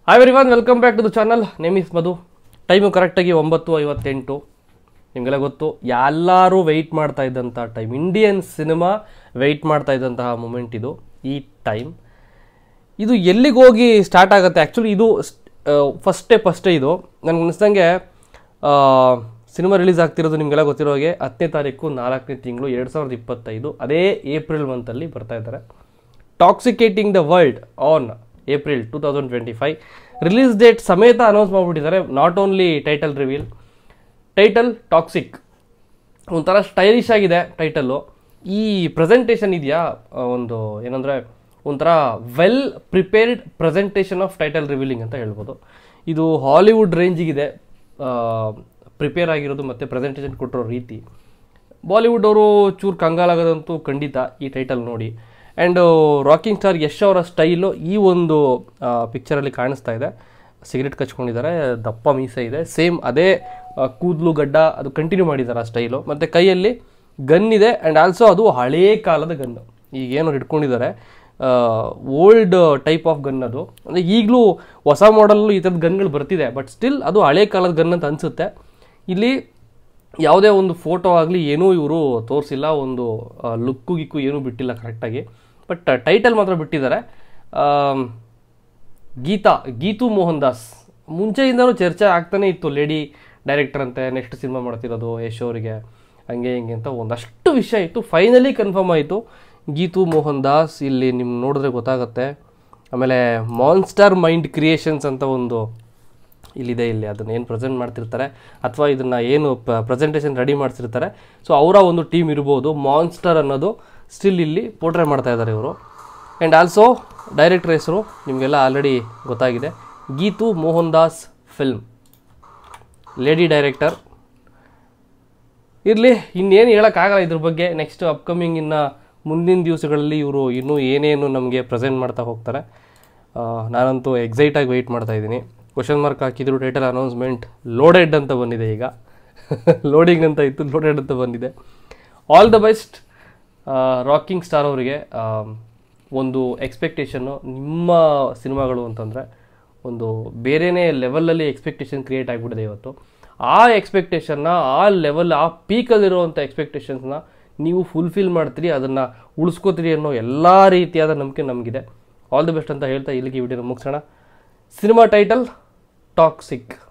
hi everyone welcome back to the channel name is Madhu time ಕರೆಕ್ಟಾಗಿ ಒಂಬತ್ತು ಐವತ್ತೆಂಟು ನಿಮಗೆಲ್ಲ ಗೊತ್ತು ಎಲ್ಲರೂ ವೆಯ್ಟ್ ಮಾಡ್ತಾ ಇದ್ದಂಥ ಟೈಮ್ ಇಂಡಿಯನ್ ಸಿನಿಮಾ ವೆಯ್ಟ್ ಮಾಡ್ತಾ ಇದ್ದಂತಹ ಮೂಮೆಂಟ್ ಇದು ಈ ಟೈಮ್ ಇದು ಎಲ್ಲಿಗೆ ಹೋಗಿ ಸ್ಟಾರ್ಟ್ ಆಗುತ್ತೆ ಆ್ಯಕ್ಚುಲಿ ಇದು ಫಸ್ಟೇ ಫಸ್ಟೇ ಇದು ನನಗೆ ಅನಿಸ್ದಂಗೆ ಸಿನಿಮಾ ರಿಲೀಸ್ ಆಗ್ತಿರೋದು ನಿಮಗೆಲ್ಲ ಗೊತ್ತಿರೋ ಹಾಗೆ ಹತ್ತನೇ ತಾರೀಕು ನಾಲ್ಕನೇ ತಿಂಗಳು ಎರಡು ಸಾವಿರದ ಇಪ್ಪತ್ತೈದು ಅದೇ ಏಪ್ರಿಲ್ ಮಂತಲ್ಲಿ ಬರ್ತಾ ಇದ್ದಾರೆ toxicating the world on April two thousand twenty five release date ಸಮೇತ ಅನೌನ್ಸ್ ಮಾಡಿಬಿಟ್ಟಿದ್ದಾರೆ not only title reveal title toxic ಒಂಥರ ಸ್ಟೈಲಿಶ್ ಆಗಿದೆ ಟೈಟಲ್ಲು ಈ ಪ್ರೆಸೆಂಟೇಷನ್ ಇದೆಯಾ ಆ, ಒಂದು ಏನಂದರೆ ಒಂಥರ well prepared presentation of title revealing ಅಂತ ಹೇಳ್ಬೋದು ಇದು ಹಾಲಿವುಡ್ ರೇಂಜಿಗಿದೆ ಪ್ರಿಪೇರ್ ಆಗಿರೋದು ಮತ್ತು ಪ್ರೆಸೆಂಟೇಷನ್ ಕೊಟ್ಟಿರೋ ರೀತಿ ಬಾಲಿವುಡ್ ಅವರು ಚೂರು ಕಂಗಾಲಾಗೋದಂತೂ ಖಂಡಿತ ಈ ಟೈಟಲ್ ನೋಡಿ ಆ್ಯಂಡ್ ರಾಕಿಂಗ್ ಸ್ಟಾರ್ ಯಶ್ ಅವರ ಸ್ಟೈಲು ಈ ಒಂದು ಪಿಕ್ಚರಲ್ಲಿ ಕಾಣಿಸ್ತಾ ಇದೆ ಸಿಗರೆಟ್ ಕಚ್ಕೊಂಡಿದ್ದಾರೆ ದಪ್ಪ ಮೀಸೆ ಇದೆ ಸೇಮ್ ಅದೇ ಆ, ಕೂದಲು ಗಡ್ಡ ಅದು ಕಂಟಿನ್ಯೂ ಮಾಡಿದ್ದಾರೆ ಆ ಸ್ಟೈಲು ಮತ್ತು ಕೈಯಲ್ಲಿ ಗನ್ ಇದೆ ಆ್ಯಂಡ್ ಆಲ್ಸೋ ಅದು ಹಳೇ ಕಾಲದ ಗನ್ನು ಈಗೇನು ಹಿಡ್ಕೊಂಡಿದ್ದಾರೆ ಓಲ್ಡ್ ಟೈಪ್ ಆಫ್ ಗನ್ ಅದು ಅಂದರೆ ಈಗಲೂ ಹೊಸ ಮಾಡಲ್ಲು ಈ ಥರದ ಗನ್ಗಳು ಬರ್ತಿದೆ ಬಟ್ ಸ್ಟಿಲ್ ಅದು ಹಳೇ ಕಾಲದ ಗನ್ ಅಂತ ಅನಿಸುತ್ತೆ ಇಲ್ಲಿ ಯಾವುದೇ ಒಂದು ಫೋಟೋ ಆಗಲಿ ಏನೂ ಇವರು ತೋರಿಸಿಲ್ಲ ಒಂದು ಲುಕ್ಕು ಗಿಕ್ಕು ಏನೂ ಬಿಟ್ಟಿಲ್ಲ ಕರೆಕ್ಟಾಗಿ ಬಟ್ ಟೈಟಲ್ ಮಾತ್ರ ಬಿಟ್ಟಿದ್ದಾರೆ ಆಮ್, ಗೀತಾ ಗೀತು ಮೋಹನ್ ದಾಸ್ ಮುಂಚೆಯಿಂದನೂ ಚರ್ಚೆ ಆಗ್ತಾನೆ ಇತ್ತು ಲೇಡಿ ಡೈರೆಕ್ಟರ್ ಅಂತೆ ನೆಕ್ಸ್ಟ್ ಸಿನಿಮಾ ಮಾಡ್ತಿರೋದು ಯಶ್ ಅವರಿಗೆ ಹಂಗೆ ಹಿಂಗೆ ಅಂತ ಒಂದಷ್ಟು ವಿಷಯ ಇತ್ತು ಫೈನಲಿ ಕನ್ಫರ್ಮ್ ಆಯಿತು ಗೀತು ಮೋಹನ್ ದಾಸ್ ಇಲ್ಲಿ ನಿಮ್ಮ ನೋಡಿದ್ರೆ ಗೊತ್ತಾಗುತ್ತೆ ಆಮೇಲೆ ಮಾನ್ಸ್ಟರ್ ಮೈಂಡ್ ಕ್ರಿಯೇಷನ್ಸ್ ಅಂತ ಒಂದು ಇಲ್ಲಿದೆ ಇಲ್ಲಿ ಅದನ್ನು ಏನು ಪ್ರೆಸೆಂಟ್ ಮಾಡ್ತಿರ್ತಾರೆ ಅಥವಾ ಇದನ್ನು ಏನು ಪ್ರೆಸೆಂಟೇಷನ್ ರೆಡಿ ಮಾಡ್ತಿರ್ತಾರೆ ಸೊ ಅವರ ಒಂದು ಟೀಮ್ ಇರ್ಬೋದು ಮಾನ್ಸ್ಟರ್ ಅನ್ನೋದು ಸ್ಟಿಲ್ ಇಲ್ಲಿ ಪೋರ್ಟ್ರೇ ಮಾಡ್ತಾ ಇದ್ದಾರೆ ಇವರು ಆ್ಯಂಡ್ ಆಲ್ಸೋ ಡೈರೆಕ್ಟರ್ ಹೆಸರು ನಿಮಗೆಲ್ಲ ಆಲ್ರೆಡಿ ಗೊತ್ತಾಗಿದೆ Geetu Mohan Das film lady director ಇರಲಿ ಇನ್ನೇನು ಹೇಳೋಕ್ಕಾಗಲ್ಲ ಇದ್ರ ಬಗ್ಗೆ ನೆಕ್ಸ್ಟ್ ಅಪ್ಕಮಿಂಗ್ ಇನ್ನು ಮುಂದಿನ ದಿವಸಗಳಲ್ಲಿ ಇವರು ಇನ್ನೂ ಏನೇನು ನಮಗೆ ಪ್ರೆಸೆಂಟ್ ಮಾಡ್ತಾ ಹೋಗ್ತಾರೆ ಆ, ನಾನಂತೂ ಎಕ್ಸೈಟಾಗಿ ವೆಯ್ಟ್ ಮಾಡ್ತಾ ಇದ್ದೀನಿ ಕ್ವಶನ್ ಮಾರ್ಕ್ ಹಾಕಿದ್ರು ಟೈಟಲ್ ಅನೌನ್ಸ್ಮೆಂಟ್ ಲೋಡೆಡ್ ಅಂತ ಬಂದಿದೆ ಈಗ ಲೋಡಿಂಗ್ ಅಂತ ಇತ್ತು ಲೋಡೆಡ್ ಅಂತ ಬಂದಿದೆ all the best rocking star ಅವರಿಗೆ ಆ, ಒಂದು ಎಕ್ಸ್ಪೆಕ್ಟೇಷನ್ನು ನಿಮ್ಮ ಸಿನಿಮಾಗಳು ಅಂತಂದರೆ ಒಂದು ಬೇರೆಯೇ ಲೆವೆಲಲ್ಲಿ ಎಕ್ಸ್ಪೆಕ್ಟೇಷನ್ ಕ್ರಿಯೇಟ್ ಆಗಿಬಿಟ್ಟಿದೆ ಇವತ್ತು ಆ ಎಕ್ಸ್ಪೆಕ್ಟೇಷನ್ನ ಆ ಲೆವೆಲ್ ಆ ಪೀಕಲ್ಲಿರುವಂಥ ಎಕ್ಸ್ಪೆಕ್ಟೇಷನ್ಸ್ನ ನೀವು ಫುಲ್ಫಿಲ್ ಮಾಡ್ತೀರಿ ಅದನ್ನು ಉಳಿಸ್ಕೋತೀರಿ ಅನ್ನೋ ಎಲ್ಲ ರೀತಿಯಾದ ನಂಬಿಕೆ ನಮಗಿದೆ ಆಲ್ ದಿ ಬೆಸ್ಟ್ ಅಂತ ಹೇಳ್ತಾ ಇಲ್ಲಿಗೆ ವಿಡಿಯೋನ ಮುಗಿಸೋಣ ಸಿನಿಮಾ ಟೈಟಲ್ ಟಾಕ್ಸಿಕ್